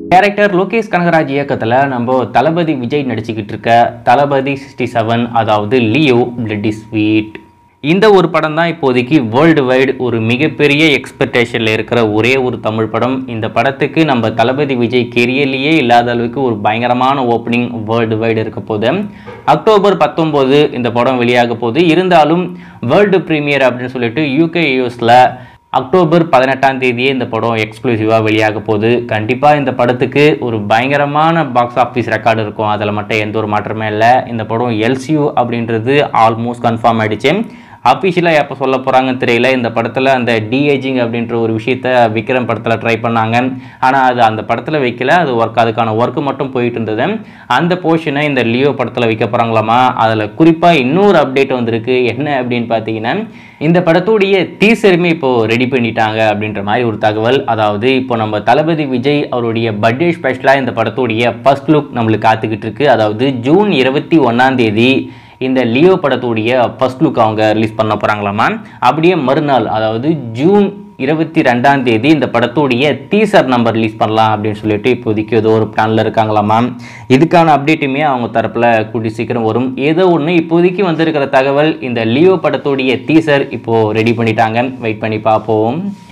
director Lokesh Kanagaraj இயக்கத்தில் நம்ம தளபதி விஜய் நடிச்சுக்கிட்டு இருக்க தளபதி சிக்ஸ்டி செவன் அதாவது லியோ பிளட்டி ஸ்வீட் இந்த ஒரு படம் தான் இப்போதைக்கு வேர்ல்டு வைடு ஒரு மிகப்பெரிய எக்ஸ்பெக்டேஷனில் இருக்கிற ஒரே ஒரு தமிழ் படம் இந்த படத்துக்கு நம்ம தளபதி விஜய் கெரியர்லேயே இல்லாத அளவுக்கு ஒரு பயங்கரமான ஓப்பனிங் வேர்ல்டு வைடு இருக்க போது அக்டோபர் பத்தொம்போது இந்த படம் வெளியாக போகுது இருந்தாலும் வேர்ல்டு ப்ரீமியர் அப்படின்னு சொல்லிட்டு யூகே யூஎஸில் அக்டோபர் பதினெட்டாம் தேதியே இந்த படம் எக்ஸ்க்ளூசிவாக வெளியாக போகுது கண்டிப்பாக இந்த படத்துக்கு ஒரு பயங்கரமான பாக்ஸ் ஆஃபீஸ் ரெக்கார்டு இருக்கும் அதில் மட்டும் எந்த ஒரு மாற்றமே இல்லை இந்த படம் எல்சியூ அப்படின்றது ஆல்மோஸ்ட் கன்ஃபார்ம் ஆயிடுச்சு அஃபிஷியலாக எப்போ சொல்ல போகிறாங்கன்னு தெரியல இந்த படத்தில் அந்த டிஏஜிங் அப்படின்ற ஒரு விஷயத்த விக்ரம் படத்தில் ட்ரை பண்ணாங்க ஆனால் அது அந்த படத்தில் வைக்கல அது ஒர்க் அதுக்கான ஒர்க்கு மட்டும் போயிட்டு இருந்தது அந்த போர்ஷனை இந்த லியோ படத்தில் வைக்க போகிறாங்களாமா அதில் குறிப்பாக இன்னொரு அப்டேட் வந்திருக்கு என்ன அப்படின்னு பார்த்தீங்கன்னா இந்த படத்துடைய டீசருமே இப்போது ரெடி பண்ணிட்டாங்க அப்படின்ற மாதிரி ஒரு தகவல் அதாவது இப்போ நம்ம தளபதி விஜய் அவருடைய பர்த்டே ஸ்பெஷலாக இந்த படத்துடைய ஃபர்ஸ்ட் லுக் நம்மளுக்கு காத்துக்கிட்டு இருக்கு அதாவது ஜூன் இருபத்தி ஒன்றாம் தேதி இந்த லியோ படத்துடைய ஃபர்ஸ்ட் லுக் அவங்க ரிலீஸ் பண்ண போகிறாங்களாமா அப்படியே மறுநாள் அதாவது ஜூன் இருபத்தி ரெண்டாம் தேதி இந்த படத்துடைய டீசர் நம்பர் ரிலீஸ் பண்ணலாம் அப்படின்னு சொல்லிட்டு இப்போதைக்கு ஏதோ ஒரு பிளானில் இருக்காங்களாமா இதுக்கான அப்டேட்டுமே அவங்க தரப்பில் கூட்டி சீக்கிரம் வரும் ஏதோ ஒன்று இப்போதைக்கு வந்திருக்கிற தகவல் இந்த லியோ படத்துடைய டீசர் இப்போது ரெடி பண்ணிட்டாங்க வெயிட் பண்ணி பார்ப்போம்